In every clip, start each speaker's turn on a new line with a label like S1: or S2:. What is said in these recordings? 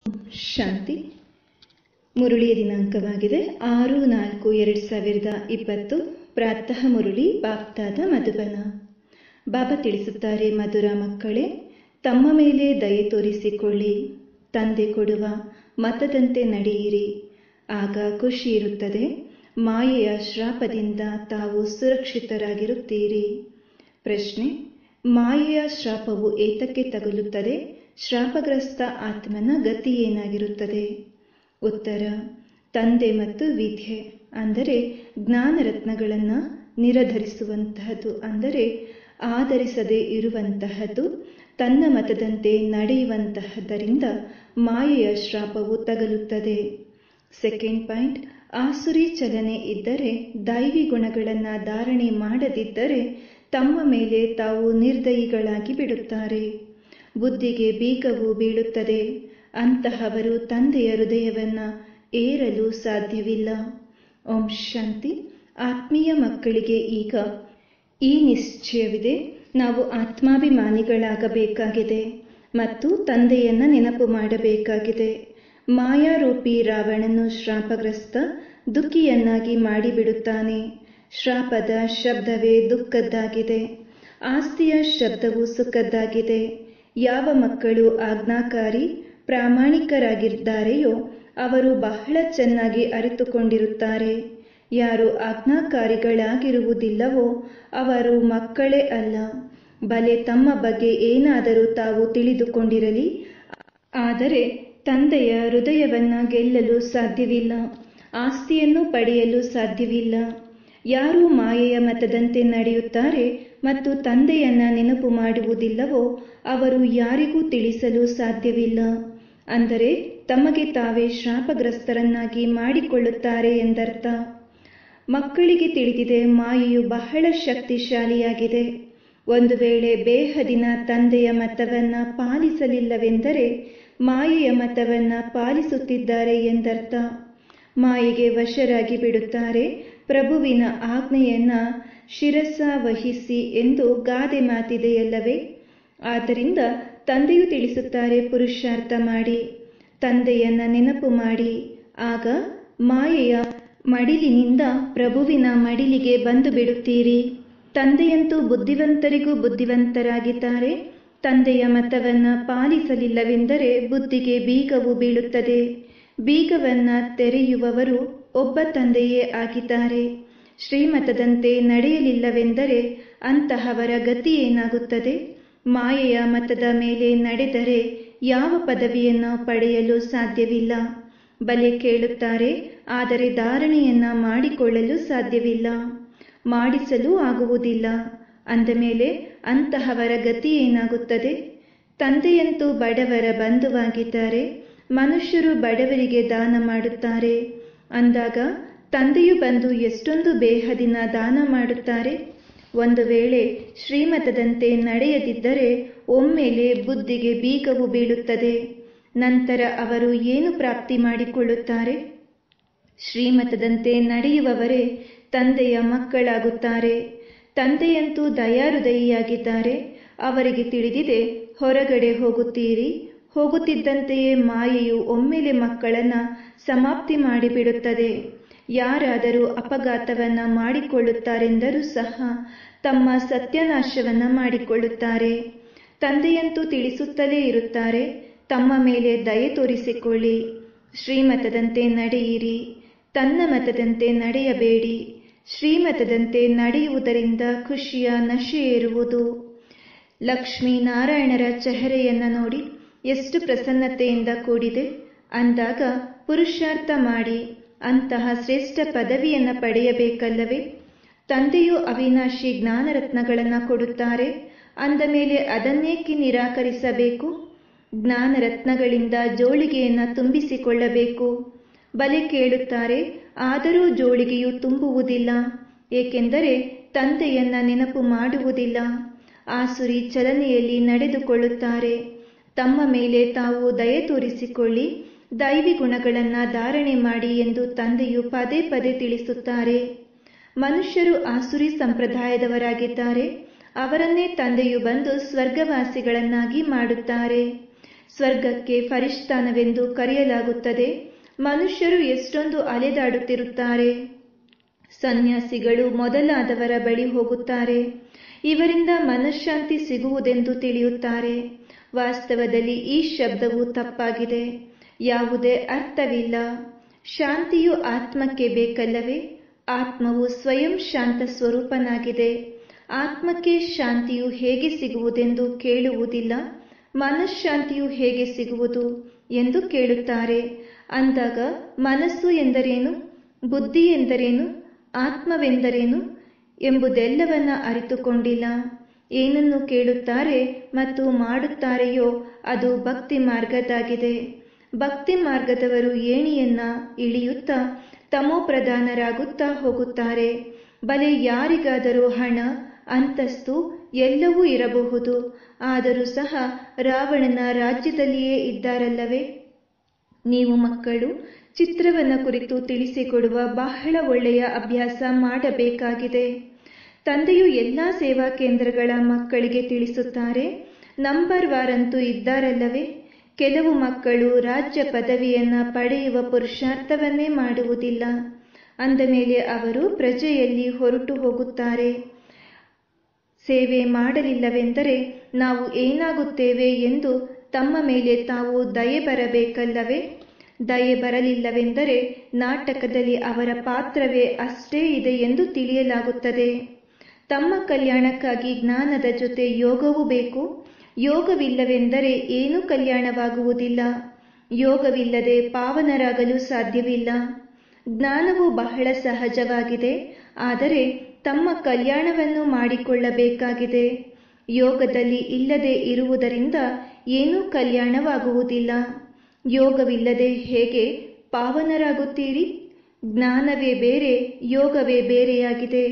S1: ಶಾಂತಿ ಮುರುಳಿಯ ದಿನಾಂಕವಾಗಿದೆ ಆರು ನಾಲ್ಕು ಎರಡು ಸಾವಿರದ ಇಪ್ಪತ್ತು ಪ್ರಾತಃ ಮುರುಳಿ ಬಾಪ್ತಾದ ಮಧುಬನ ಬಾಬಾ ತಿಳಿಸುತ್ತಾರೆ ಮಧುರ ಮಕ್ಕಳೇ ತಮ್ಮ ಮೇಲೆ ದಯೆ ತೋರಿಸಿಕೊಳ್ಳಿ ತಂದೆ ಕೊಡುವ ಮತದಂತೆ ನಡೆಯಿರಿ ಆಗ ಖುಷಿ ಇರುತ್ತದೆ ಮಾಯೆಯ ಶ್ರಾಪದಿಂದ ತಾವು ಸುರಕ್ಷಿತರಾಗಿರುತ್ತೀರಿ ಪ್ರಶ್ನೆ ಮಾಯೆಯ ಶ್ರಾಪವು ಏತಕ್ಕೆ ತಗುಲುತ್ತದೆ ಶ್ರಾಪಗ್ರಸ್ತ ಆತ್ಮನ ಗತಿ ಏನಾಗಿರುತ್ತದೆ ಉತ್ತರ ತಂದೆ ಮತ್ತು ವಿದ್ಯೆ ಅಂದರೆ ಜ್ಞಾನರತ್ನಗಳನ್ನು ನಿರಾಧರಿಸುವಂತಹದ್ದು ಅಂದರೆ ಆಧರಿಸದೇ ಇರುವಂತಹದ್ದು ತನ್ನ ಮತದಂತೆ ನಡೆಯುವಂತಹದರಿಂದ ಮಾಯೆಯ ಶ್ರಾಪವು ತಗಲುತ್ತದೆ ಸೆಕೆಂಡ್ ಪಾಯಿಂಟ್ ಆಸುರಿ ಚಲನೆ ಇದ್ದರೆ ದೈವಿ ಗುಣಗಳನ್ನು ಧಾರಣೆ ಮಾಡದಿದ್ದರೆ ತಮ್ಮ ಮೇಲೆ ತಾವು ನಿರ್ದಯಿಗಳಾಗಿ ಬಿಡುತ್ತಾರೆ ಬುದ್ಧಿಗೆ ಬೀಗವು ಬೀಳುತ್ತದೆ ಅಂತಹವರು ತಂದೆಯ ಹೃದಯವನ್ನು ಏರಲು ಸಾಧ್ಯವಿಲ್ಲ ಓಂ ಶಾಂತಿ ಆತ್ಮೀಯ ಮಕ್ಕಳಿಗೆ ಈಗ ಈ ನಿಶ್ಚಯವಿದೆ ನಾವು ಆತ್ಮಾಭಿಮಾನಿಗಳಾಗಬೇಕಾಗಿದೆ ಮತ್ತು ತಂದೆಯನ್ನ ನೆನಪು ಮಾಡಬೇಕಾಗಿದೆ ಮಾಯಾರೂಪಿ ರಾವಣನು ಶ್ರಾಪಗ್ರಸ್ತ ದುಃಖಿಯನ್ನಾಗಿ ಮಾಡಿಬಿಡುತ್ತಾನೆ ಶ್ರಾಪದ ಶಬ್ದವೇ ದುಃಖದ್ದಾಗಿದೆ ಆಸ್ತಿಯ ಶಬ್ದವು ಸುಖದ್ದಾಗಿದೆ ಯಾವ ಮಕ್ಕಳು ಆಜ್ಞಾಕಾರಿ ಪ್ರಾಮಾಣಿಕರಾಗಿದ್ದಾರೆಯೋ ಅವರು ಬಹಳ ಚೆನ್ನಾಗಿ ಅರಿತುಕೊಂಡಿರುತ್ತಾರೆ ಯಾರು ಆಜ್ಞಾಕಾರಿಗಳಾಗಿರುವುದಿಲ್ಲವೋ ಅವರು ಮಕ್ಕಳೇ ಅಲ್ಲ ಬಲೆ ತಮ್ಮ ಬಗ್ಗೆ ಏನಾದರೂ ತಾವು ತಿಳಿದುಕೊಂಡಿರಲಿ ಆದರೆ ತಂದೆಯ ಹೃದಯವನ್ನ ಗೆಲ್ಲಲು ಸಾಧ್ಯವಿಲ್ಲ ಆಸ್ತಿಯನ್ನು ಪಡೆಯಲು ಸಾಧ್ಯವಿಲ್ಲ ಯಾರು ಮಾಯೆಯ ಮತದಂತೆ ನಡೆಯುತ್ತಾರೆ ಮತ್ತು ತಂದೆಯನ್ನ ನೆನಪು ಮಾಡುವುದಿಲ್ಲವೋ ಅವರು ಯಾರಿಗೂ ತಿಳಿಸಲು ಸಾಧ್ಯವಿಲ್ಲ ಅಂದರೆ ತಮಗೆ ತಾವೇ ಶಾಪಗ್ರಸ್ತರನ್ನಾಗಿ ಮಾಡಿಕೊಳ್ಳುತ್ತಾರೆ ಎಂದರ್ಥ ಮಕ್ಕಳಿಗೆ ತಿಳಿದಿದೆ ಮಾಯೆಯು ಬಹಳ ಶಕ್ತಿಶಾಲಿಯಾಗಿದೆ ಒಂದು ವೇಳೆ ಬೇಹದಿನ ತಂದೆಯ ಮತವನ್ನ ಪಾಲಿಸಲಿಲ್ಲವೆಂದರೆ ಮಾಯೆಯ ಮತವನ್ನ ಪಾಲಿಸುತ್ತಿದ್ದಾರೆ ಎಂದರ್ಥ ಮಾಯೆಗೆ ವಶರಾಗಿ ಬಿಡುತ್ತಾರೆ ಪ್ರಭುವಿನ ಆಜ್ಞೆಯನ್ನ ಶಿರಸ ವಹಿಸಿ ಎಂದು ಗಾದೆ ಮಾತಿದೆಯಲ್ಲವೇ ಆದ್ದರಿಂದ ತಂದೆಯು ತಿಳಿಸುತ್ತಾರೆ ಪುರುಷಾರ್ಥ ಮಾಡಿ ತಂದೆಯನ್ನ ನೆನಪು ಮಾಡಿ ಆಗ ಮಾಯೆಯ ಮಡಿಲಿನಿಂದ ಪ್ರಭುವಿನ ಮಡಿಲಿಗೆ ಬಂದು ಬಿಡುತ್ತೀರಿ ತಂದೆಯಂತೂ ಬುದ್ಧಿವಂತರಿಗೂ ಬುದ್ಧಿವಂತರಾಗಿದ್ದಾರೆ ತಂದೆಯ ಮತವನ್ನ ಪಾಲಿಸಲಿಲ್ಲವೆಂದರೆ ಬುದ್ಧಿಗೆ ಬೀಗವು ಬೀಳುತ್ತದೆ ಬೀಗವನ್ನ ತೆರೆಯುವವರು ಒಬ್ಬ ತಂದೆಯೇ ಆಗಿದ್ದಾರೆ ಶ್ರೀಮತದಂತೆ ನಡೆಯಲಿಲ್ಲವೆಂದರೆ ಅಂತಹವರ ಗತಿ ಏನಾಗುತ್ತದೆ ಮಾಯೆಯ ಮತದ ಮೇಲೆ ನಡೆದರೆ ಯಾವ ಪದವಿಯನ್ನು ಪಡೆಯಲು ಸಾಧ್ಯವಿಲ್ಲ ಬಲೆ ಕೇಳುತ್ತಾರೆ ಆದರೆ ಧಾರಣೆಯನ್ನ ಮಾಡಿಕೊಳ್ಳಲು ಸಾಧ್ಯವಿಲ್ಲ ಮಾಡಿಸಲು ಆಗುವುದಿಲ್ಲ ಅಂದ ಮೇಲೆ ಅಂತಹವರ ಗತಿ ಏನಾಗುತ್ತದೆ ತಂದೆಯಂತೂ ಬಡವರ ಬಂಧುವಾಗಿದ್ದಾರೆ ಮನುಷ್ಯರು ಬಡವರಿಗೆ ದಾನ ಮಾಡುತ್ತಾರೆ ಅಂದಾಗ ತಂದೆಯು ಬಂದು ಎಷ್ಟೊಂದು ಬೇಹದಿನ ದಾನ ಮಾಡುತ್ತಾರೆ ಒಂದು ವೇಳೆ ಶ್ರೀಮತದಂತೆ ನಡೆಯದಿದ್ದರೆ ಒಮ್ಮೆಲೆ ಬುದ್ಧಿಗೆ ಬೀಗವು ಬೀಳುತ್ತದೆ ನಂತರ ಅವರು ಏನು ಪ್ರಾಪ್ತಿ ಮಾಡಿಕೊಳ್ಳುತ್ತಾರೆ ಶ್ರೀಮತದಂತೆ ನಡೆಯುವವರೇ ತಂದೆಯ ಮಕ್ಕಳಾಗುತ್ತಾರೆ ತಂದೆಯಂತೂ ದಯಾಹೃದಯಿಯಾಗಿದ್ದಾರೆ ಅವರಿಗೆ ತಿಳಿದಿದೆ ಹೊರಗಡೆ ಹೋಗುತ್ತೀರಿ ಹೋಗುತ್ತಿದ್ದಂತೆಯೇ ಮಾಯೆಯು ಒಮ್ಮೆಲೆ ಮಕ್ಕಳನ್ನ ಸಮಾಪ್ತಿ ಮಾಡಿಬಿಡುತ್ತದೆ ಯಾರಾದರೂ ಅಪಘಾತವನ್ನ ಮಾಡಿಕೊಳ್ಳುತ್ತಾರೆಂದರೂ ಸಹ ತಮ್ಮ ಸತ್ಯನಾಶವನ್ನ ಮಾಡಿಕೊಳ್ಳುತ್ತಾರೆ ತಂದೆಯಂತೂ ತಿಳಿಸುತ್ತಲೇ ಇರುತ್ತಾರೆ ತಮ್ಮ ಮೇಲೆ ದಯೆ ತೋರಿಸಿಕೊಳ್ಳಿ ಶ್ರೀಮತದಂತೆ ನಡೆಯಿರಿ ತನ್ನ ಮತದಂತೆ ನಡೆಯಬೇಡಿ ಶ್ರೀಮತದಂತೆ ನಡೆಯುವುದರಿಂದ ಖುಷಿಯ ನಶೆ ಏರುವುದು ಲಕ್ಷ್ಮೀನಾರಾಯಣರ ಚೆಹರೆಯನ್ನ ನೋಡಿ ಎಷ್ಟು ಪ್ರಸನ್ನತೆಯಿಂದ ಕೂಡಿದೆ ಅಂದಾಗ ಪುರುಷಾರ್ಥ ಮಾಡಿ ಅಂತಹ ಶ್ರೇಷ್ಠ ಪದವಿಯನ್ನ ಪಡೆಯಬೇಕಲ್ಲವೇ ತಂದೆಯು ಅವಿನಾಶಿ ಜ್ಞಾನರತ್ನಗಳನ್ನು ಕೊಡುತ್ತಾರೆ ಅಂದ ಮೇಲೆ ಅದನ್ನೇಕೆ ನಿರಾಕರಿಸಬೇಕು ಜ್ಞಾನರತ್ನಗಳಿಂದ ಜೋಳಿಗೆಯನ್ನ ತುಂಬಿಸಿಕೊಳ್ಳಬೇಕು ಬಲೆ ಕೇಳುತ್ತಾರೆ ಆದರೂ ಜೋಳಿಗೆಯು ತುಂಬುವುದಿಲ್ಲ ಏಕೆಂದರೆ ತಂದೆಯನ್ನ ನೆನಪು ಮಾಡುವುದಿಲ್ಲ ಆಸುರಿ ಚಲನೆಯಲ್ಲಿ ನಡೆದುಕೊಳ್ಳುತ್ತಾರೆ ತಮ್ಮ ಮೇಲೆ ತಾವು ದಯೆ ತೋರಿಸಿಕೊಳ್ಳಿ ದೈವಿ ಗುಣಗಳನ್ನು ಧಾರಣೆ ಮಾಡಿ ಎಂದು ತಂದೆಯು ಪದೇ ಪದೇ ತಿಳಿಸುತ್ತಾರೆ ಮನುಷ್ಯರು ಆಸುರಿ ಸಂಪ್ರದಾಯದವರಾಗಿದ್ದಾರೆ ಅವರನ್ನೇ ತಂದೆಯು ಬಂದು ಸ್ವರ್ಗವಾಸಿಗಳನ್ನಾಗಿ ಮಾಡುತ್ತಾರೆ ಸ್ವರ್ಗಕ್ಕೆ ಫರಿಷ್ಠಾನವೆಂದು ಕರೆಯಲಾಗುತ್ತದೆ ಮನುಷ್ಯರು ಎಷ್ಟೊಂದು ಅಲೆದಾಡುತ್ತಿರುತ್ತಾರೆ ಸನ್ಯಾಸಿಗಳು ಮೊದಲಾದವರ ಬಳಿ ಹೋಗುತ್ತಾರೆ ಇವರಿಂದ ಮನಃಶಾಂತಿ ಸಿಗುವುದೆಂದು ತಿಳಿಯುತ್ತಾರೆ ವಾಸ್ತವದಲ್ಲಿ ಈ ಶಬ್ದವು ತಪ್ಪಾಗಿದೆ ಯಾವುದೇ ಅರ್ಥವಿಲ್ಲ ಶಾಂತಿಯು ಆತ್ಮಕ್ಕೆ ಬೇಕಲ್ಲವೇ ಆತ್ಮವು ಸ್ವಯಂ ಶಾಂತ ಸ್ವರೂಪನಾಗಿದೆ ಆತ್ಮಕ್ಕೆ ಶಾಂತಿಯು ಹೇಗೆ ಸಿಗುವುದೆಂದು ಕೇಳುವುದಿಲ್ಲ ಮನಃಶಾಂತಿಯು ಹೇಗೆ ಸಿಗುವುದು ಎಂದು ಕೇಳುತ್ತಾರೆ ಅಂದಾಗ ಮನಸ್ಸು ಎಂದರೇನು ಬುದ್ಧಿ ಎಂದರೇನು ಆತ್ಮವೆಂದರೇನು ಎಂಬುದೆಲ್ಲವನ್ನ ಅರಿತುಕೊಂಡಿಲ್ಲ ಏನನ್ನು ಕೇಳುತ್ತಾರೆ ಮತ್ತು ಮಾಡುತ್ತಾರೆಯೋ ಅದು ಭಕ್ತಿ ಮಾರ್ಗದಾಗಿದೆ ಭಕ್ತಿ ಮಾರ್ಗದವರು ಏಣಿಯನ್ನ ಇಳಿಯುತ್ತಾ ತಮೋ ಪ್ರಧಾನರಾಗುತ್ತಾ ಹೋಗುತ್ತಾರೆ ಬಲೆ ಯಾರಿಗಾದರೂ ಹಣ ಅಂತಸ್ತು ಎಲ್ಲವೂ ಇರಬಹುದು ಆದರೂ ಸಹ ರಾವಣನ ರಾಜ್ಯದಲ್ಲಿಯೇ ಇದ್ದಾರಲ್ಲವೇ ನೀವು ಮಕ್ಕಳು ಚಿತ್ರವನ್ನ ಕುರಿತು ತಿಳಿಸಿಕೊಡುವ ಬಹಳ ಒಳ್ಳೆಯ ಅಭ್ಯಾಸ ಮಾಡಬೇಕಾಗಿದೆ ತಂದೆಯು ಎಲ್ಲಾ ಸೇವಾ ಕೇಂದ್ರಗಳ ಮಕ್ಕಳಿಗೆ ತಿಳಿಸುತ್ತಾರೆ ನಂಬರ್ ವಾರಂತೂ ಇದ್ದಾರಲ್ಲವೇ ಕೆಲವು ಮಕ್ಕಳು ರಾಜ್ಯ ಪದವಿಯನ್ನ ಪಡೆಯುವ ಪುರುಷಾರ್ಥವನ್ನೇ ಮಾಡುವುದಿಲ್ಲ ಅಂದ ಮೇಲೆ ಅವರು ಪ್ರಜೆಯಲ್ಲಿ ಹೊರಟು ಹೋಗುತ್ತಾರೆ ಸೇವೆ ಮಾಡಲಿಲ್ಲವೆಂದರೆ ನಾವು ಏನಾಗುತ್ತೇವೆ ಎಂದು ತಮ್ಮ ಮೇಲೆ ತಾವು ದಯೆ ಬರಬೇಕಲ್ಲವೇ ದಯೆ ಬರಲಿಲ್ಲವೆಂದರೆ ನಾಟಕದಲ್ಲಿ ಅವರ ಪಾತ್ರವೇ ಅಷ್ಟೇ ಇದೆ ಎಂದು ತಿಳಿಯಲಾಗುತ್ತದೆ ತಮ್ಮ ಕಲ್ಯಾಣಕ್ಕಾಗಿ ಜ್ಞಾನದ ಜೊತೆ ಯೋಗವೂ ಬೇಕು ಯೋಗವಿಲ್ಲವೆಂದರೆ ಏನೂ ಕಲ್ಯಾಣವಾಗುವುದಿಲ್ಲ ಯೋಗವಿಲ್ಲದೆ ಪಾವನರಾಗಲು ಸಾಧ್ಯವಿಲ್ಲ ಜ್ಞಾನವು ಬಹಳ ಸಹಜವಾಗಿದೆ ಆದರೆ ತಮ್ಮ ಕಲ್ಯಾಣವನ್ನು ಮಾಡಿಕೊಳ್ಳಬೇಕಾಗಿದೆ ಯೋಗದಲ್ಲಿ ಇಲ್ಲದೆ ಇರುವುದರಿಂದ ಏನೂ ಕಲ್ಯಾಣವಾಗುವುದಿಲ್ಲ ಯೋಗವಿಲ್ಲದೆ ಹೇಗೆ ಪಾವನರಾಗುತ್ತೀರಿ ಜ್ಞಾನವೇ ಬೇರೆ ಯೋಗವೇ ಬೇರೆಯಾಗಿದೆ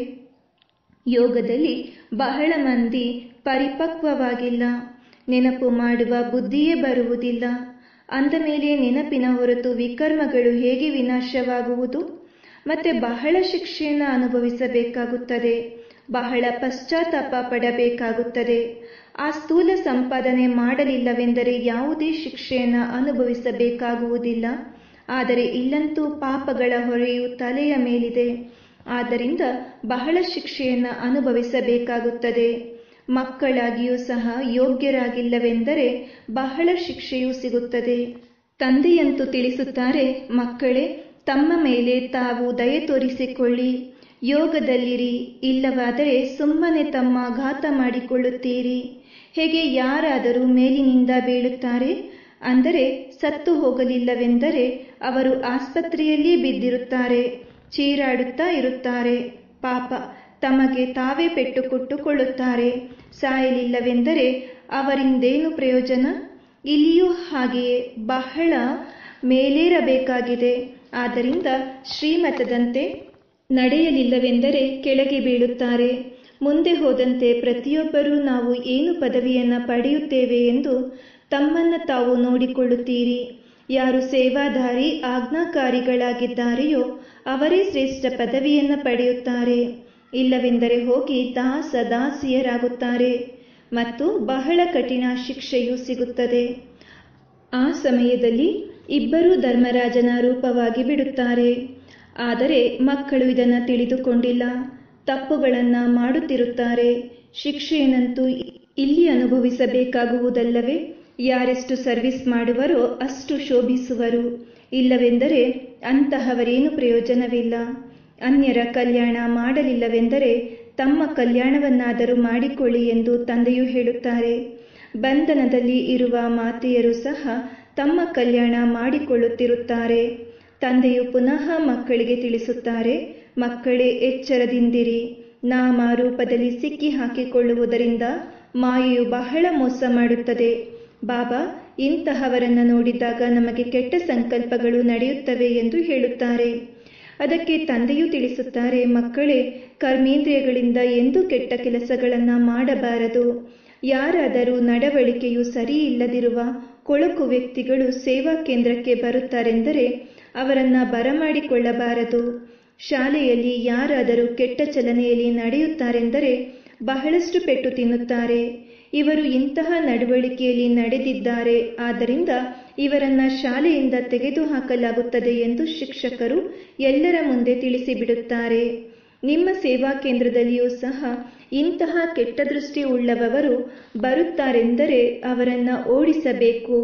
S1: ಯೋಗದಲ್ಲಿ ಬಹಳ ಮಂದಿ ಪರಿಪಕ್ವವಾಗಿಲ್ಲ ನೆನಪು ಮಾಡುವ ಬುದ್ಧಿಯೇ ಬರುವುದಿಲ್ಲ ಅಂದ ಮೇಲೆ ನೆನಪಿನ ಹೊರತು ವಿಕರ್ಮಗಳು ಹೇಗೆ ವಿನಾಶವಾಗುವುದು ಮತ್ತೆ ಬಹಳ ಶಿಕ್ಷೆಯನ್ನು ಅನುಭವಿಸಬೇಕಾಗುತ್ತದೆ ಬಹಳ ಪಶ್ಚಾತ್ತಾಪ ಪಡಬೇಕಾಗುತ್ತದೆ ಆ ಸ್ಥೂಲ ಸಂಪಾದನೆ ಮಾಡಲಿಲ್ಲವೆಂದರೆ ಯಾವುದೇ ಶಿಕ್ಷೆಯನ್ನು ಅನುಭವಿಸಬೇಕಾಗುವುದಿಲ್ಲ ಆದರೆ ಇಲ್ಲಂತೂ ಪಾಪಗಳ ಹೊರೆಯು ತಲೆಯ ಮೇಲಿದೆ ಆದ್ದರಿಂದ ಬಹಳ ಶಿಕ್ಷೆಯನ್ನು ಅನುಭವಿಸಬೇಕಾಗುತ್ತದೆ ಮಕ್ಕಳಾಗಿಯೂ ಸಹ ಯೋಗ್ಯರಾಗಿಲ್ಲವೆಂದರೆ ಬಹಳ ಶಿಕ್ಷೆಯೂ ಸಿಗುತ್ತದೆ ತಂದೆಯಂತೂ ತಿಳಿಸುತ್ತಾರೆ ಮಕ್ಕಳೇ ತಮ್ಮ ಮೇಲೆ ತಾವು ದಯೆ ತೋರಿಸಿಕೊಳ್ಳಿ ಯೋಗದಲ್ಲಿರಿ ಇಲ್ಲವಾದರೆ ಸುಮ್ಮನೆ ತಮ್ಮ ಘಾತ ಮಾಡಿಕೊಳ್ಳುತ್ತೀರಿ ಹೇಗೆ ಯಾರಾದರೂ ಮೇಲಿನಿಂದ ಬೀಳುತ್ತಾರೆ ಅಂದರೆ ಸತ್ತು ಹೋಗಲಿಲ್ಲವೆಂದರೆ ಅವರು ಆಸ್ಪತ್ರೆಯಲ್ಲಿ ಬಿದ್ದಿರುತ್ತಾರೆ ಚೀರಾಡುತ್ತಾ ಇರುತ್ತಾರೆ ಪಾಪ ತಮಗೆ ತಾವೇ ಪೆಟ್ಟು ಕೊಟ್ಟುಕೊಳ್ಳುತ್ತಾರೆ ಸಾಯಲಿಲ್ಲವೆಂದರೆ ಅವರಿಂದೇನು ಪ್ರಯೋಜನ ಇಲ್ಲಿಯೂ ಹಾಗೆಯೇ ಬಹಳ ಮೇಲೇರಬೇಕಾಗಿದೆ ಆದ್ದರಿಂದ ಶ್ರೀಮತದಂತೆ ನಡೆಯಲಿಲ್ಲವೆಂದರೆ ಕೆಳಗೆ ಬೀಳುತ್ತಾರೆ ಮುಂದೆ ಹೋದಂತೆ ಪ್ರತಿಯೊಬ್ಬರೂ ನಾವು ಏನು ಪದವಿಯನ್ನು ಪಡೆಯುತ್ತೇವೆ ಎಂದು ತಮ್ಮನ್ನು ತಾವು ನೋಡಿಕೊಳ್ಳುತ್ತೀರಿ ಯಾರು ಸೇವಾಧಾರಿ ಆಜ್ಞಾಕಾರಿಗಳಾಗಿದ್ದಾರೆಯೋ ಅವರೇ ಶ್ರೇಷ್ಠ ಪದವಿಯನ್ನು ಪಡೆಯುತ್ತಾರೆ ಇಲ್ಲವೆಂದರೆ ಹೋಗಿ ದಾಸ ದಾಸಿಯರಾಗುತ್ತಾರೆ ಮತ್ತು ಬಹಳ ಕಠಿಣ ಶಿಕ್ಷೆಯೂ ಸಿಗುತ್ತದೆ ಆ ಸಮಯದಲ್ಲಿ ಇಬ್ಬರೂ ಧರ್ಮರಾಜನ ರೂಪವಾಗಿ ಬಿಡುತ್ತಾರೆ ಆದರೆ ಮಕ್ಕಳು ಇದನ್ನು ತಿಳಿದುಕೊಂಡಿಲ್ಲ ತಪ್ಪುಗಳನ್ನ ಮಾಡುತ್ತಿರುತ್ತಾರೆ ಶಿಕ್ಷೆಯನ್ನಂತೂ ಇಲ್ಲಿ ಅನುಭವಿಸಬೇಕಾಗುವುದಲ್ಲವೇ ಯಾರೆಷ್ಟು ಸರ್ವಿಸ್ ಮಾಡುವರೋ ಅಷ್ಟು ಶೋಭಿಸುವರು ಇಲ್ಲವೆಂದರೆ ಅಂತಹವರೇನು ಪ್ರಯೋಜನವಿಲ್ಲ ಅನ್ಯರ ಕಲ್ಯಾಣ ಮಾಡಲಿಲ್ಲವೆಂದರೆ ತಮ್ಮ ಕಲ್ಯಾಣವನ್ನಾದರೂ ಮಾಡಿಕೊಳ್ಳಿ ಎಂದು ತಂದೆಯು ಹೇಳುತ್ತಾರೆ ಬಂಧನದಲ್ಲಿ ಇರುವ ಮಾತೆಯರು ಸಹ ತಮ್ಮ ಕಲ್ಯಾಣ ಮಾಡಿಕೊಳ್ಳುತ್ತಿರುತ್ತಾರೆ ತಂದೆಯು ಪುನಃ ಮಕ್ಕಳಿಗೆ ತಿಳಿಸುತ್ತಾರೆ ಮಕ್ಕಳೇ ಎಚ್ಚರದಿಂದಿರಿ ನಾಮ ರೂಪದಲ್ಲಿ ಸಿಕ್ಕಿ ಹಾಕಿಕೊಳ್ಳುವುದರಿಂದ ಮಾಯೆಯು ಬಹಳ ಮೋಸ ಮಾಡುತ್ತದೆ ಬಾಬಾ ಇಂತಹವರನ್ನು ನೋಡಿದಾಗ ನಮಗೆ ಕೆಟ್ಟ ಸಂಕಲ್ಪಗಳು ನಡೆಯುತ್ತವೆ ಎಂದು ಹೇಳುತ್ತಾರೆ ಅದಕ್ಕೆ ತಂದೆಯೂ ತಿಳಿಸುತ್ತಾರೆ ಮಕ್ಕಳೇ ಕರ್ಮೇಂದ್ರಿಯಗಳಿಂದ ಎಂದೂ ಕೆಟ್ಟ ಕೆಲಸಗಳನ್ನು ಮಾಡಬಾರದು ಯಾರಾದರೂ ನಡವಳಿಕೆಯು ಸರಿ ಇಲ್ಲದಿರುವ ಕೊಳಕು ವ್ಯಕ್ತಿಗಳು ಸೇವಾ ಕೇಂದ್ರಕ್ಕೆ ಬರುತ್ತಾರೆಂದರೆ ಅವರನ್ನ ಬರಮಾಡಿಕೊಳ್ಳಬಾರದು ಶಾಲೆಯಲ್ಲಿ ಯಾರಾದರೂ ಕೆಟ್ಟ ಚಲನೆಯಲ್ಲಿ ನಡೆಯುತ್ತಾರೆಂದರೆ ಬಹಳಷ್ಟು ಪೆಟ್ಟು ತಿನ್ನುತ್ತಾರೆ ಇವರು ಇಂತಹ ನಡವಳಿಕೆಯಲ್ಲಿ ನಡೆದಿದ್ದಾರೆ ಆದ್ದರಿಂದ ಇವರನ್ನ ಶಾಲೆಯಿಂದ ತೆಗೆದುಹಾಕಲಾಗುತ್ತದೆ ಎಂದು ಶಿಕ್ಷಕರು ಎಲ್ಲರ ಮುಂದೆ ತಿಳಿಸಿಬಿಡುತ್ತಾರೆ ನಿಮ್ಮ ಸೇವಾ ಕೇಂದ್ರದಲ್ಲಿಯೂ ಸಹ ಇಂತಹ ಕೆಟ್ಟ ದೃಷ್ಟಿ ಉಳ್ಳವರು ಬರುತ್ತಾರೆಂದರೆ ಅವರನ್ನ ಓಡಿಸಬೇಕು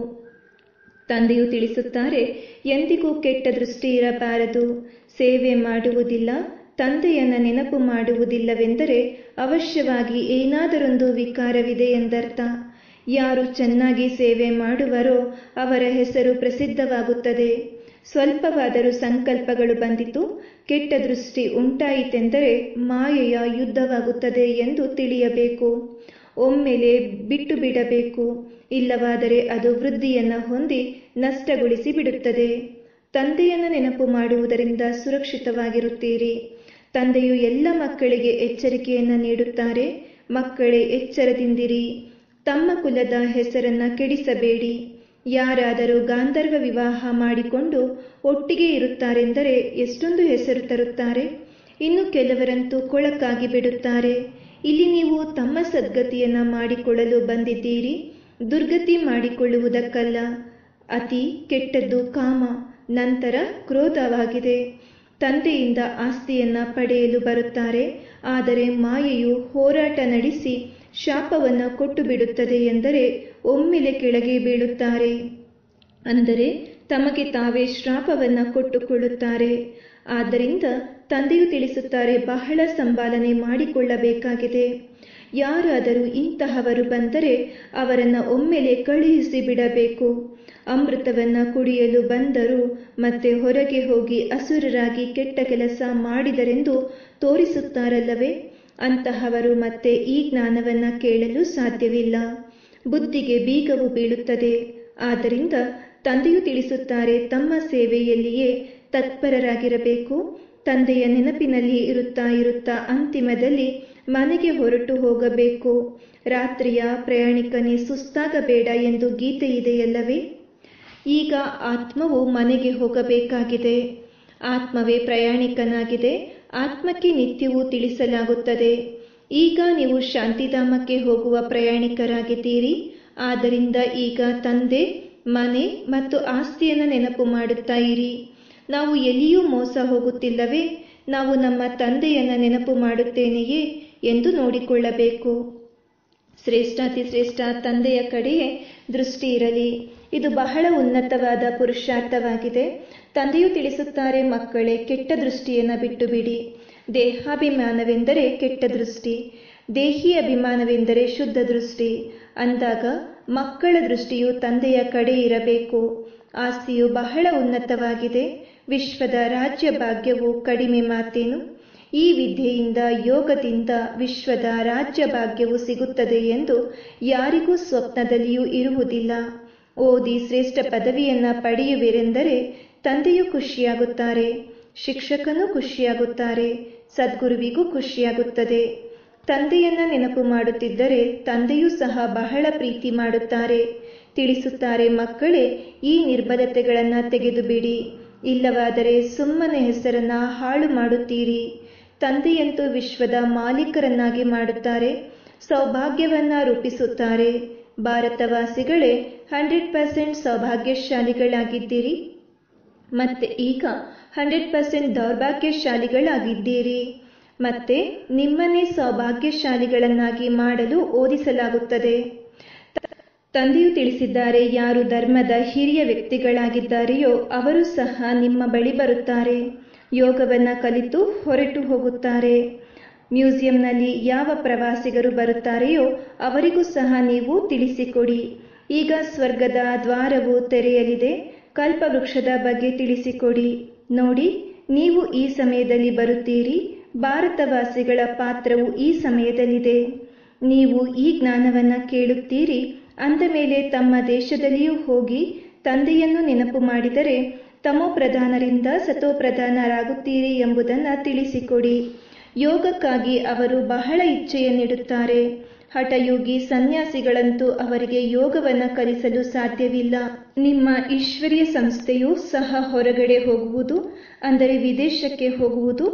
S1: ತಂದೆಯು ತಿಳಿಸುತ್ತಾರೆ ಎಂದಿಗೂ ಕೆಟ್ಟ ದೃಷ್ಟಿ ಇರಬಾರದು ಸೇವೆ ಮಾಡುವುದಿಲ್ಲ ತಂದೆಯನ್ನ ನೆನಪು ಮಾಡುವುದಿಲ್ಲವೆಂದರೆ ಅವಶ್ಯವಾಗಿ ಏನಾದರೊಂದು ವಿಕಾರವಿದೆ ಎಂದರ್ಥ ಯಾರು ಚೆನ್ನಾಗಿ ಸೇವೆ ಮಾಡುವರೋ ಅವರ ಹೆಸರು ಪ್ರಸಿದ್ಧವಾಗುತ್ತದೆ ಸ್ವಲ್ಪವಾದರೂ ಸಂಕಲ್ಪಗಳು ಬಂದಿತು ಕೆಟ್ಟ ದೃಷ್ಟಿ ಉಂಟಾಯಿತೆಂದರೆ ಮಾಯೆಯ ಯುದ್ಧವಾಗುತ್ತದೆ ಎಂದು ತಿಳಿಯಬೇಕು ಒಮ್ಮೆಲೆ ಬಿಟ್ಟು ಬಿಡಬೇಕು ಇಲ್ಲವಾದರೆ ಅದು ವೃದ್ಧಿಯನ್ನ ಹೊಂದಿ ನಷ್ಟಗೊಳಿಸಿ ಬಿಡುತ್ತದೆ ತಂದೆಯನ್ನ ನೆನಪು ಮಾಡುವುದರಿಂದ ಸುರಕ್ಷಿತವಾಗಿರುತ್ತೀರಿ ತಂದೆಯು ಎಲ್ಲ ಮಕ್ಕಳಿಗೆ ಎಚ್ಚರಿಕೆಯನ್ನ ನೀಡುತ್ತಾರೆ ಮಕ್ಕಳೇ ಎಚ್ಚರದಿಂದಿರಿ ತಮ್ಮ ಕುಲದ ಹೆಸರನ್ನ ಕೆಡಿಸಬೇಡಿ ಯಾರಾದರೂ ಗಾಂಧರ್ವ ವಿವಾಹ ಮಾಡಿಕೊಂಡು ಒಟ್ಟಿಗೆ ಇರುತ್ತಾರೆಂದರೆ ಎಷ್ಟೊಂದು ಹೆಸರು ತರುತ್ತಾರೆ ಇನ್ನು ಕೆಲವರಂತೂ ಕೊಳಕಾಗಿ ಬಿಡುತ್ತಾರೆ ಇಲ್ಲಿ ನೀವು ತಮ್ಮ ಸದ್ಗತಿಯನ್ನ ಮಾಡಿಕೊಳ್ಳಲು ಬಂದಿದ್ದೀರಿ ದುರ್ಗತಿ ಮಾಡಿಕೊಳ್ಳುವುದಕ್ಕಲ್ಲ ಅತಿ ಕೆಟ್ಟದ್ದು ಕಾಮ ನಂತರ ಕ್ರೋಧವಾಗಿದೆ ತಂದೆಯಿಂದ ಆಸ್ತಿಯನ್ನ ಪಡೆಯಲು ಬರುತ್ತಾರೆ ಆದರೆ ಮಾಯೆಯು ಹೋರಾಟ ನಡೆಸಿ ಶಾಪವನ್ನ ಕೊಟ್ಟು ಬಿಡುತ್ತದೆ ಎಂದರೆ ಒಮ್ಮೆಲೆ ಕೆಳಗೆ ಬೀಳುತ್ತಾರೆ ಅಂದರೆ ತಮಗೆ ತಾವೇ ಶ್ರಾಪವನ್ನ ಕೊಟ್ಟುಕೊಳ್ಳುತ್ತಾರೆ ಆದ್ದರಿಂದ ತಂದೆಯು ತಿಳಿಸುತ್ತಾರೆ ಬಹಳ ಸಂಪಾಲನೆ ಮಾಡಿಕೊಳ್ಳಬೇಕಾಗಿದೆ ಯಾರಾದರೂ ಇಂತಹವರು ಬಂದರೆ ಅವರನ್ನ ಒಮ್ಮೆಲೆ ಕಳುಹಿಸಿ ಬಿಡಬೇಕು ಅಮೃತವನ್ನ ಕುಡಿಯಲು ಬಂದರು ಮತ್ತೆ ಹೊರಗೆ ಹೋಗಿ ಅಸುರರಾಗಿ ಕೆಟ್ಟ ಕೆಲಸ ಮಾಡಿದರೆಂದು ತೋರಿಸುತ್ತಾರಲ್ಲವೇ ಅಂತಹವರು ಮತ್ತೆ ಈ ಜ್ಞಾನವನ್ನ ಕೇಳಲು ಸಾಧ್ಯವಿಲ್ಲ ಬುದ್ಧಿಗೆ ಬೀಗವು ಬೀಳುತ್ತದೆ ಆದ್ದರಿಂದ ತಂದೆಯು ತಿಳಿಸುತ್ತಾರೆ ತಮ್ಮ ಸೇವೆಯಲ್ಲಿಯೇ ತತ್ಪರರಾಗಿರಬೇಕು ತಂದೆಯ ನೆನಪಿನಲ್ಲಿ ಇರುತ್ತಾ ಇರುತ್ತಾ ಅಂತಿಮದಲ್ಲಿ ಮನೆಗೆ ಹೊರಟು ಹೋಗಬೇಕು ರಾತ್ರಿಯ ಪ್ರಯಾಣಿಕನೇ ಸುಸ್ತಾಗಬೇಡ ಎಂದು ಗೀತೆ ಇದೆಯಲ್ಲವೇ ಈಗ ಆತ್ಮವು ಮನೆಗೆ ಹೋಗಬೇಕಾಗಿದೆ ಆತ್ಮವೇ ಪ್ರಯಾಣಿಕನಾಗಿದೆ ಆತ್ಮಕ್ಕೆ ನಿತ್ಯವೂ ತಿಳಿಸಲಾಗುತ್ತದೆ ಈಗ ನೀವು ಶಾಂತಿಧಾಮಕ್ಕೆ ಹೋಗುವ ಪ್ರಯಾಣಿಕರಾಗಿದ್ದೀರಿ ಆದ್ದರಿಂದ ಈಗ ತಂದೆ ಮನೆ ಮತ್ತು ಆಸ್ತಿಯನ್ನು ನೆನಪು ಮಾಡುತ್ತಾ ಇರಿ ನಾವು ಎಲ್ಲಿಯೂ ಮೋಸ ಹೋಗುತ್ತಿಲ್ಲವೇ ನಾವು ನಮ್ಮ ತಂದೆಯನ್ನ ನೆನಪು ಮಾಡುತ್ತೇನೆಯೇ ಎಂದು ನೋಡಿಕೊಳ್ಳಬೇಕು ಶ್ರೇಷ್ಠಾತಿ ಶ್ರೇಷ್ಠ ತಂದೆಯ ಕಡೆಯೇ ದೃಷ್ಟಿ ಇರಲಿ ಇದು ಬಹಳ ಉನ್ನತವಾದ ಪುರುಷಾರ್ಥವಾಗಿದೆ ತಂದೆಯು ತಿಳಿಸುತ್ತಾರೆ ಮಕ್ಕಳೇ ಕೆಟ್ಟ ದೃಷ್ಟಿಯನ್ನು ಬಿಟ್ಟು ಬಿಡಿ ದೇಹಾಭಿಮಾನವೆಂದರೆ ಕೆಟ್ಟ ದೃಷ್ಟಿ ದೇಹಿ ಅಭಿಮಾನವೆಂದರೆ ಶುದ್ಧ ದೃಷ್ಟಿ ಅಂದಾಗ ಮಕ್ಕಳ ದೃಷ್ಟಿಯು ತಂದೆಯ ಕಡೆ ಇರಬೇಕು ಆಸ್ತಿಯು ಬಹಳ ಉನ್ನತವಾಗಿದೆ ವಿಶ್ವದ ರಾಜ್ಯ ಭಾಗ್ಯವು ಕಡಿಮೆ ಮಾತೇನು ಈ ವಿದ್ಯೆಯಿಂದ ಯೋಗದಿಂದ ವಿಶ್ವದ ರಾಜ್ಯ ಭಾಗ್ಯವು ಸಿಗುತ್ತದೆ ಎಂದು ಯಾರಿಗೂ ಸ್ವಪ್ನದಲ್ಲಿಯೂ ಇರುವುದಿಲ್ಲ ಓದಿ ಶ್ರೇಷ್ಠ ಪದವಿಯನ್ನ ಪಡೆಯುವಿರೆಂದರೆ ತಂದೆಯೂ ಖುಷಿಯಾಗುತ್ತಾರೆ ಶಿಕ್ಷಕನೂ ಖುಷಿಯಾಗುತ್ತಾರೆ ಸದ್ಗುರುವಿಗೂ ಖುಷಿಯಾಗುತ್ತದೆ ತಂದೆಯನ್ನ ನೆನಪು ಮಾಡುತ್ತಿದ್ದರೆ ತಂದೆಯೂ ಸಹ ಬಹಳ ಪ್ರೀತಿ ಮಾಡುತ್ತಾರೆ ತಿಳಿಸುತ್ತಾರೆ ಮಕ್ಕಳೇ ಈ ನಿರ್ಬಲತೆಗಳನ್ನ ತೆಗೆದುಬಿಡಿ ಇಲ್ಲವಾದರೆ ಸುಮ್ಮನೆ ಹೆಸರನ್ನ ಹಾಳು ಮಾಡುತ್ತೀರಿ ತಂದೆಯಂತೂ ವಿಶ್ವದ ಮಾಲೀಕರನ್ನಾಗಿ ಮಾಡುತ್ತಾರೆ ಸೌಭಾಗ್ಯವನ್ನ ರೂಪಿಸುತ್ತಾರೆ ಭಾರತವಾಸಿಗಳೇ ಹಂಡ್ರೆಡ್ ಪರ್ಸೆಂಟ್ ಸೌಭಾಗ್ಯಶಾಲಿಗಳಾಗಿದ್ದೀರಿ ಮತ್ತೆ ಈಗ ಹಂಡ್ರೆಡ್ ಪರ್ಸೆಂಟ್ ದೌರ್ಭಾಗ್ಯಶಾಲಿಗಳಾಗಿದ್ದೀರಿ ಮತ್ತೆ ನಿಮ್ಮನ್ನೇ ಸೌಭಾಗ್ಯಶಾಲಿಗಳನ್ನಾಗಿ ಮಾಡಲು ಓದಿಸಲಾಗುತ್ತದೆ ತಂದೆಯು ತಿಳಿಸಿದ್ದಾರೆ ಯಾರು ಧರ್ಮದ ಹಿರಿಯ ವ್ಯಕ್ತಿಗಳಾಗಿದ್ದಾರೆಯೋ ಅವರು ಸಹ ನಿಮ್ಮ ಬಳಿ ಬರುತ್ತಾರೆ ಯೋಗವನ್ನ ಕಲಿತು ಹೊರಟು ಹೋಗುತ್ತಾರೆ ಮ್ಯೂಸಿಯಂನಲ್ಲಿ ಯಾವ ಪ್ರವಾಸಿಗರು ಬರುತ್ತಾರೆಯೋ ಅವರಿಗೂ ಸಹ ನೀವು ತಿಳಿಸಿಕೊಡಿ ಈಗ ಸ್ವರ್ಗದ ದ್ವಾರವು ತೆರೆಯಲಿದೆ ಕಲ್ಪವೃಕ್ಷದ ಬಗ್ಗೆ ತಿಳಿಸಿಕೊಡಿ ನೋಡಿ ನೀವು ಈ ಸಮಯದಲ್ಲಿ ಬರುತ್ತೀರಿ ಭಾರತವಾಸಿಗಳ ಪಾತ್ರವು ಈ ಸಮಯದಲ್ಲಿದೆ ನೀವು ಈ ಜ್ಞಾನವನ್ನ ಕೇಳುತ್ತೀರಿ ಅಂದ ಮೇಲೆ ತಮ್ಮ ದೇಶದಲ್ಲಿಯೂ ಹೋಗಿ ತಂದೆಯನ್ನು ನೆನಪು ಮಾಡಿದರೆ ತಮೋಪ್ರಧಾನರಿಂದ ಸತೋಪ್ರಧಾನರಾಗುತ್ತೀರಿ ಎಂಬುದನ್ನು ತಿಳಿಸಿಕೊಡಿ ಯೋಗಕ್ಕಾಗಿ ಅವರು ಬಹಳ ಇಚ್ಛೆಯನ್ನಿಡುತ್ತಾರೆ ಹಠಯೋಗಿ ಸನ್ಯಾಸಿಗಳಂತೂ ಅವರಿಗೆ ಯೋಗವನ್ನ ಕಲಿಸಲು ಸಾಧ್ಯವಿಲ್ಲ ನಿಮ್ಮ ಈಶ್ವರೀಯ ಸಂಸ್ಥೆಯು ಸಹ ಹೊರಗಡೆ ಹೋಗುವುದು ಅಂದರೆ ವಿದೇಶಕ್ಕೆ ಹೋಗುವುದು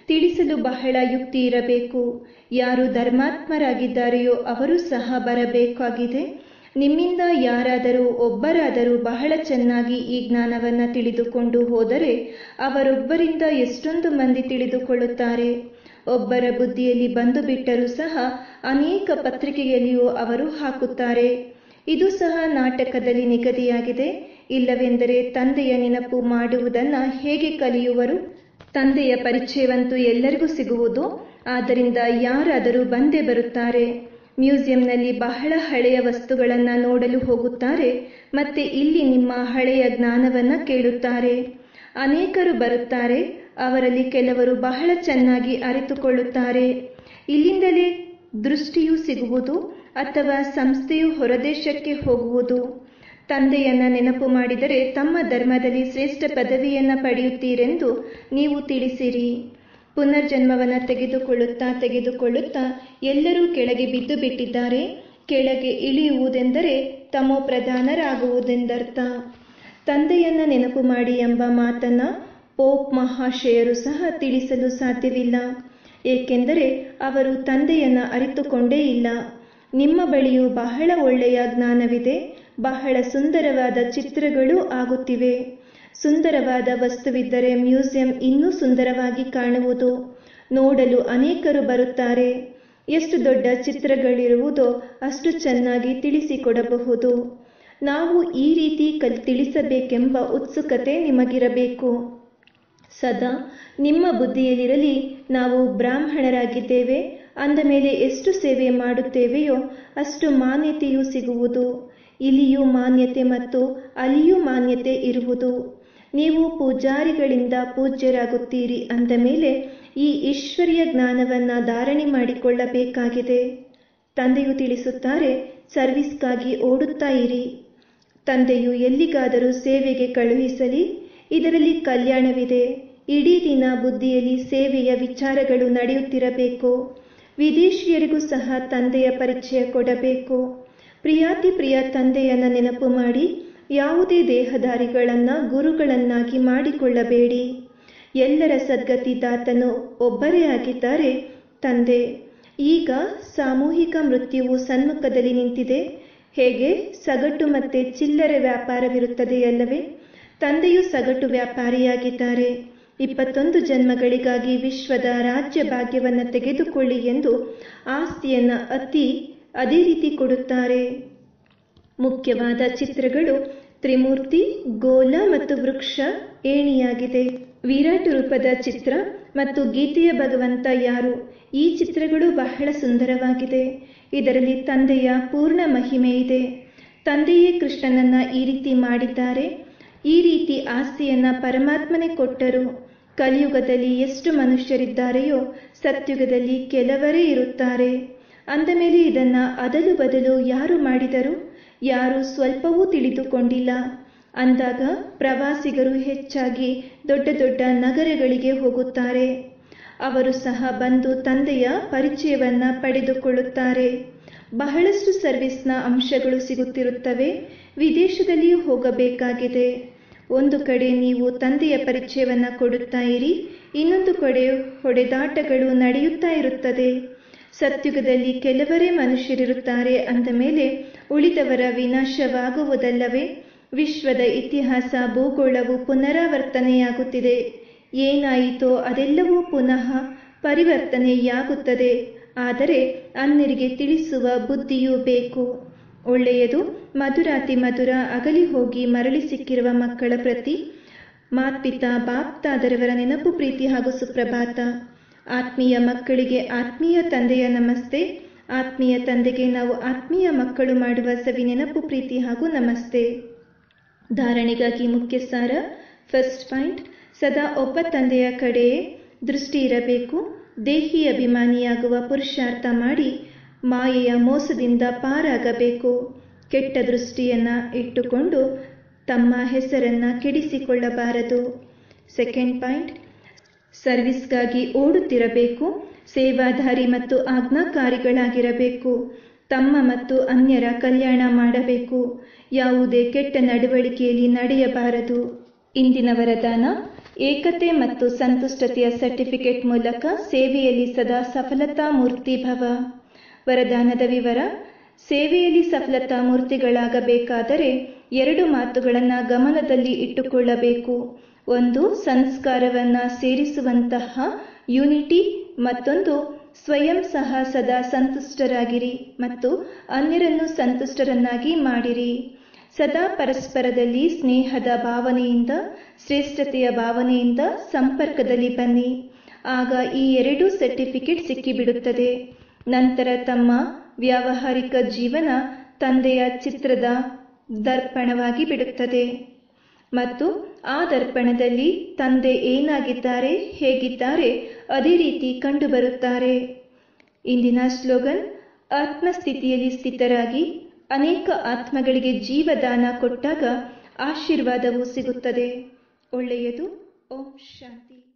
S1: ತಿಳಿಸಲು ಬಹಳ ಯುಕ್ತಿ ಇರಬೇಕು ಯಾರು ಧರ್ಮಾತ್ಮರಾಗಿದ್ದಾರೆಯೋ ಅವರು ಸಹ ಬರಬೇಕಾಗಿದೆ ನಿಮ್ಮಿಂದ ಯಾರಾದರೂ ಒಬ್ಬರಾದರೂ ಬಹಳ ಚೆನ್ನಾಗಿ ಈ ಜ್ಞಾನವನ್ನು ತಿಳಿದುಕೊಂಡು ಹೋದರೆ ಅವರೊಬ್ಬರಿಂದ ಎಷ್ಟೊಂದು ಮಂದಿ ತಿಳಿದುಕೊಳ್ಳುತ್ತಾರೆ ಒಬ್ಬರ ಬುದ್ಧಿಯಲ್ಲಿ ಬಂದು ಬಿಟ್ಟರೂ ಸಹ ಅನೇಕ ಪತ್ರಿಕೆಯಲ್ಲಿಯೂ ಅವರು ಹಾಕುತ್ತಾರೆ ಇದು ಸಹ ನಾಟಕದಲ್ಲಿ ನಿಗದಿಯಾಗಿದೆ ಇಲ್ಲವೆಂದರೆ ತಂದೆಯ ನೆನಪು ಮಾಡುವುದನ್ನು ಹೇಗೆ ಕಲಿಯುವರು ತಂದೆಯ ಪರಿಚಯವಂತೂ ಎಲ್ಲರಿಗೂ ಸಿಗುವುದು ಆದ್ದರಿಂದ ಯಾರಾದರೂ ಬಂದೇ ಬರುತ್ತಾರೆ ಮ್ಯೂಸಿಯಂನಲ್ಲಿ ಬಹಳ ಹಳೆಯ ವಸ್ತುಗಳನ್ನು ನೋಡಲು ಹೋಗುತ್ತಾರೆ ಮತ್ತೆ ಇಲ್ಲಿ ನಿಮ್ಮ ಹಳೆಯ ಜ್ಞಾನವನ್ನು ಕೇಳುತ್ತಾರೆ ಅನೇಕರು ಬರುತ್ತಾರೆ ಅವರಲ್ಲಿ ಕೆಲವರು ಬಹಳ ಚೆನ್ನಾಗಿ ಅರಿತುಕೊಳ್ಳುತ್ತಾರೆ ಇಲ್ಲಿಂದಲೇ ದೃಷ್ಟಿಯೂ ಸಿಗುವುದು ಅಥವಾ ಸಂಸ್ಥೆಯು ಹೊರದೇಶಕ್ಕೆ ಹೋಗುವುದು ತಂದೆಯನ್ನ ನೆನಪು ಮಾಡಿದರೆ ತಮ್ಮ ಧರ್ಮದಲ್ಲಿ ಶ್ರೇಷ್ಠ ಪದವಿಯನ್ನ ಪಡೆಯುತ್ತೀರೆಂದು ನೀವು ತಿಳಿಸಿರಿ ಪುನರ್ಜನ್ಮವನ್ನು ತೆಗೆದುಕೊಳ್ಳುತ್ತಾ ತೆಗೆದುಕೊಳ್ಳುತ್ತಾ ಎಲ್ಲರೂ ಕೆಳಗೆ ಬಿದ್ದು ಬಿಟ್ಟಿದ್ದಾರೆ ಕೆಳಗೆ ಇಳಿಯುವುದೆಂದರೆ ತಮೋ ಪ್ರಧಾನರಾಗುವುದೆಂದರ್ಥ ತಂದೆಯನ್ನ ನೆನಪು ಮಾಡಿ ಎಂಬ ಮಾತನ್ನ ಪೋಪ್ ಮಹಾಶಯರು ಸಹ ತಿಳಿಸಲು ಸಾಧ್ಯವಿಲ್ಲ ಏಕೆಂದರೆ ಅವರು ತಂದೆಯನ್ನ ಅರಿತುಕೊಂಡೇ ಇಲ್ಲ ನಿಮ್ಮ ಬಳಿಯೂ ಬಹಳ ಒಳ್ಳೆಯ ಜ್ಞಾನವಿದೆ ಬಹಳ ಸುಂದರವಾದ ಚಿತ್ರಗಳೂ ಆಗುತ್ತಿವೆ ಸುಂದರವಾದ ವಸ್ತುವಿದ್ದರೆ ಮ್ಯೂಸಿಯಂ ಇನ್ನೂ ಸುಂದರವಾಗಿ ಕಾಣುವುದು ನೋಡಲು ಅನೇಕರು ಬರುತ್ತಾರೆ ಎಷ್ಟು ದೊಡ್ಡ ಚಿತ್ರಗಳಿರುವುದೋ ಅಷ್ಟು ಚೆನ್ನಾಗಿ ತಿಳಿಸಿಕೊಡಬಹುದು ನಾವು ಈ ರೀತಿ ಕಲ್ ತಿಳಿಸಬೇಕೆಂಬ ಉತ್ಸುಕತೆ ನಿಮಗಿರಬೇಕು ಸದಾ ನಿಮ್ಮ ಬುದ್ಧಿಯಲ್ಲಿರಲಿ ನಾವು ಬ್ರಾಹ್ಮಣರಾಗಿದ್ದೇವೆ ಅಂದ ಮೇಲೆ ಎಷ್ಟು ಸೇವೆ ಮಾಡುತ್ತೇವೆಯೋ ಅಷ್ಟು ಮಾನ್ಯತೆಯೂ ಸಿಗುವುದು ಇಲ್ಲಿಯೂ ಮಾನ್ಯತೆ ಮತ್ತು ಅಲ್ಲಿಯೂ ಮಾನ್ಯತೆ ಇರುವುದು ನೀವು ಪೂಜಾರಿಗಳಿಂದ ಪೂಜ್ಯರಾಗುತ್ತೀರಿ ಅಂದ ಮೇಲೆ ಈ ಈಶ್ವರ್ಯ ಜ್ಞಾನವನ್ನು ಧಾರಣೆ ಮಾಡಿಕೊಳ್ಳಬೇಕಾಗಿದೆ ತಂದೆಯು ತಿಳಿಸುತ್ತಾರೆ ಸರ್ವಿಸ್ಗಾಗಿ ಓಡುತ್ತಾ ಇರಿ ತಂದೆಯು ಎಲ್ಲಿಗಾದರೂ ಸೇವೆಗೆ ಕಳುಹಿಸಲಿ ಇದರಲ್ಲಿ ಕಲ್ಯಾಣವಿದೆ ಇಡೀ ದಿನ ಬುದ್ಧಿಯಲ್ಲಿ ಸೇವೆಯ ವಿಚಾರಗಳು ನಡೆಯುತ್ತಿರಬೇಕು ವಿದೇಶಿಯರಿಗೂ ಸಹ ತಂದೆಯ ಪರಿಚಯ ಕೊಡಬೇಕು ಪ್ರಿಯಾತಿ ಪ್ರಿಯ ತಂದೆಯನ್ನ ನೆನಪು ಮಾಡಿ ಯಾವುದೇ ದೇಹಧಾರಿಗಳನ್ನ ಗುರುಗಳನ್ನಾಗಿ ಮಾಡಿಕೊಳ್ಳಬೇಡಿ ಎಲ್ಲರ ಸದ್ಗತಿ ದಾತನು ಒಬ್ಬರೇ ಆಗಿದ್ದಾರೆ ತಂದೆ ಈಗ ಸಾಮೂಹಿಕ ಮೃತ್ಯುವು ಸನ್ಮುಖದಲ್ಲಿ ನಿಂತಿದೆ ಹೇಗೆ ಸಗಟು ಮತ್ತೆ ಚಿಲ್ಲರೆ ವ್ಯಾಪಾರವಿರುತ್ತದೆಯಲ್ಲವೇ ತಂದೆಯು ಸಗಟು ವ್ಯಾಪಾರಿಯಾಗಿದ್ದಾರೆ ಇಪ್ಪತ್ತೊಂದು ಜನ್ಮಗಳಿಗಾಗಿ ವಿಶ್ವದ ರಾಜ್ಯ ಭಾಗ್ಯವನ್ನು ತೆಗೆದುಕೊಳ್ಳಿ ಎಂದು ಆಸ್ತಿಯನ್ನು ಅತಿ ಅದೇ ರೀತಿ ಕೊಡುತ್ತಾರೆ ಮುಖ್ಯವಾದ ಚಿತ್ರಗಳು ತ್ರಿಮೂರ್ತಿ ಗೋಲ ಮತ್ತು ವೃಕ್ಷ ಏಣಿಯಾಗಿದೆ ವಿರಾಟ್ ರೂಪದ ಚಿತ್ರ ಮತ್ತು ಗೀತೆಯ ಭಗವಂತ ಯಾರು ಈ ಚಿತ್ರಗಳು ಬಹಳ ಸುಂದರವಾಗಿದೆ ಇದರಲ್ಲಿ ತಂದೆಯ ಪೂರ್ಣ ಮಹಿಮೆ ಇದೆ ತಂದೆಯೇ ಕೃಷ್ಣನನ್ನ ಈ ರೀತಿ ಮಾಡಿದ್ದಾರೆ ಈ ರೀತಿ ಆಸ್ತಿಯನ್ನ ಪರಮಾತ್ಮನೇ ಕೊಟ್ಟರು ಕಲಿಯುಗದಲ್ಲಿ ಎಷ್ಟು ಮನುಷ್ಯರಿದ್ದಾರೆಯೋ ಸತ್ಯುಗದಲ್ಲಿ ಕೆಲವರೇ ಇರುತ್ತಾರೆ ಅಂದ ಮೇಲೆ ಇದನ್ನ ಅದಲು ಬದಲು ಯಾರು ಮಾಡಿದರು ಯಾರು ಸ್ವಲ್ಪವೂ ತಿಳಿದುಕೊಂಡಿಲ್ಲ ಅಂದಾಗ ಪ್ರವಾಸಿಗರು ಹೆಚ್ಚಾಗಿ ದೊಡ್ಡ ದೊಡ್ಡ ನಗರಗಳಿಗೆ ಹೋಗುತ್ತಾರೆ ಅವರು ಸಹ ಬಂದು ತಂದೆಯ ಪರಿಚಯವನ್ನ ಪಡೆದುಕೊಳ್ಳುತ್ತಾರೆ ಬಹಳಷ್ಟು ಸರ್ವಿಸ್ನ ಅಂಶಗಳು ಸಿಗುತ್ತಿರುತ್ತವೆ ವಿದೇಶದಲ್ಲಿಯೂ ಹೋಗಬೇಕಾಗಿದೆ ಒಂದು ಕಡೆ ನೀವು ತಂದೆಯ ಪರಿಚಯವನ್ನ ಕೊಡುತ್ತಾ ಇರಿ ಇನ್ನೊಂದು ಕಡೆ ಹೊಡೆದಾಟಗಳು ನಡೆಯುತ್ತಾ ಇರುತ್ತದೆ ಸತ್ಯುಗದಲ್ಲಿ ಕೆಲವರೇ ಮನುಷ್ಯರಿರುತ್ತಾರೆ ಅಂದ ಮೇಲೆ ಉಳಿದವರ ವಿನಾಶವಾಗುವುದಲ್ಲವೇ ವಿಶ್ವದ ಇತಿಹಾಸ ಭೂಗೋಳವು ಪುನರಾವರ್ತನೆಯಾಗುತ್ತಿದೆ ಏನಾಯಿತೋ ಅದೆಲ್ಲವೂ ಪುನಃ ಪರಿವರ್ತನೆಯಾಗುತ್ತದೆ ಆದರೆ ಅನ್ನರಿಗೆ ತಿಳಿಸುವ ಬುದ್ಧಿಯೂ ಬೇಕು ಒಳ್ಳೆಯದು ಮಧುರಾತಿ ಮಧುರ ಅಗಲಿ ಹೋಗಿ ಮರಳಿ ಸಿಕ್ಕಿರುವ ಮಕ್ಕಳ ಪ್ರತಿ ಮಾತ್ಪಿತಾ ಬಾಪ್ತಾದರವರ ನೆನಪು ಪ್ರೀತಿ ಹಾಗೂ ಸುಪ್ರಭಾತ ಆತ್ಮೀಯ ಮಕ್ಕಳಿಗೆ ಆತ್ಮೀಯ ತಂದೆಯ ನಮಸ್ತೆ ಆತ್ಮೀಯ ತಂದೆಗೆ ನಾವು ಆತ್ಮೀಯ ಮಕ್ಕಳು ಮಾಡುವ ಸವಿ ನೆನಪು ಪ್ರೀತಿ ಹಾಗೂ ನಮಸ್ತೆ ಧಾರಣೆಗಾಗಿ ಮುಖ್ಯ ಸಾರ ಫಸ್ಟ್ ಪಾಯಿಂಟ್ ಸದಾ ಒಬ್ಬ ತಂದೆಯ ಕಡೆಯೇ ದೃಷ್ಟಿ ಇರಬೇಕು ದೇಹಿ ಅಭಿಮಾನಿಯಾಗುವ ಪುರುಷಾರ್ಥ ಮಾಡಿ ಮಾಯೆಯ ಮೋಸದಿಂದ ಪಾರಾಗಬೇಕು ಕೆಟ್ಟ ದೃಷ್ಟಿಯನ್ನ ಇಟ್ಟುಕೊಂಡು ತಮ್ಮ ಹೆಸರನ್ನ ಕೆಡಿಸಿಕೊಳ್ಳಬಾರದು ಸೆಕೆಂಡ್ ಪಾಯಿಂಟ್ ಸರ್ವಿಸ್ಗಾಗಿ ಓಡುತ್ತಿರಬೇಕು ಸೇವಾಧಾರಿ ಮತ್ತು ಆಜ್ಞಾಕಾರಿಗಳಾಗಿರಬೇಕು ತಮ್ಮ ಮತ್ತು ಅನ್ಯರ ಕಲ್ಯಾಣ ಮಾಡಬೇಕು ಯಾವುದೇ ಕೆಟ್ಟ ನಡವಳಿಕೆಯಲ್ಲಿ ನಡೆಯಬಾರದು ಇಂದಿನ ವರದಾನ ಏಕತೆ ಮತ್ತು ಸಂತುಷ್ಟತೆಯ ಸರ್ಟಿಫಿಕೇಟ್ ಮೂಲಕ ಸೇವೆಯಲ್ಲಿ ಸದಾ ಸಫಲತಾ ಮೂರ್ತಿ ಭವ ವರದಾನದ ವಿವರ ಸೇವೆಯಲ್ಲಿ ಸಫಲತಾ ಮೂರ್ತಿಗಳಾಗಬೇಕಾದರೆ ಎರಡು ಮಾತುಗಳನ್ನು ಗಮನದಲ್ಲಿ ಇಟ್ಟುಕೊಳ್ಳಬೇಕು ಒಂದು ಸಂಸ್ಕಾರವನ್ನು ಸೇರಿಸುವಂತಹ ಯೂನಿಟಿ ಮತ್ತೊಂದು ಸ್ವಯಂ ಸಹ ಸದಾ ಸಂತುಷ್ಟರಾಗಿರಿ ಮತ್ತು ಅನ್ಯರನ್ನು ಸಂತುಷ್ಟರನ್ನಾಗಿ ಮಾಡಿರಿ ಸದಾ ಪರಸ್ಪರದಲ್ಲಿ ಸ್ನೇಹದ ಭಾವನೆಯಿಂದ ಶ್ರೇಷ್ಠತೆಯ ಭಾವನೆಯಿಂದ ಸಂಪರ್ಕದಲ್ಲಿ ಬನ್ನಿ ಆಗ ಈ ಎರಡು ಸರ್ಟಿಫಿಕೇಟ್ ಸಿಕ್ಕಿಬಿಡುತ್ತದೆ ನಂತರ ತಮ್ಮ ವ್ಯಾವಹಾರಿಕ ಜೀವನ ತಂದೆಯ ಚಿತ್ರದ ದರ್ಪಣವಾಗಿ ಬಿಡುತ್ತದೆ ಮತ್ತು ಆ ದರ್ಪಣದಲ್ಲಿ ತಂದೆ ಏನಾಗಿದ್ದಾರೆ ಹೇಗಿದ್ದಾರೆ ಅದೇ ರೀತಿ ಕಂಡುಬರುತ್ತಾರೆ ಇಂದಿನ ಸ್ಲೋಗನ್ ಆತ್ಮಸ್ಥಿತಿಯಲ್ಲಿ ಸ್ಥಿತರಾಗಿ ಅನೇಕ ಆತ್ಮಗಳಿಗೆ ಜೀವದಾನ ಕೊಟ್ಟಾಗ ಆಶೀರ್ವಾದವು ಸಿಗುತ್ತದೆ ಒಳ್ಳೆಯದು ಓಂ ಶಾಂತಿ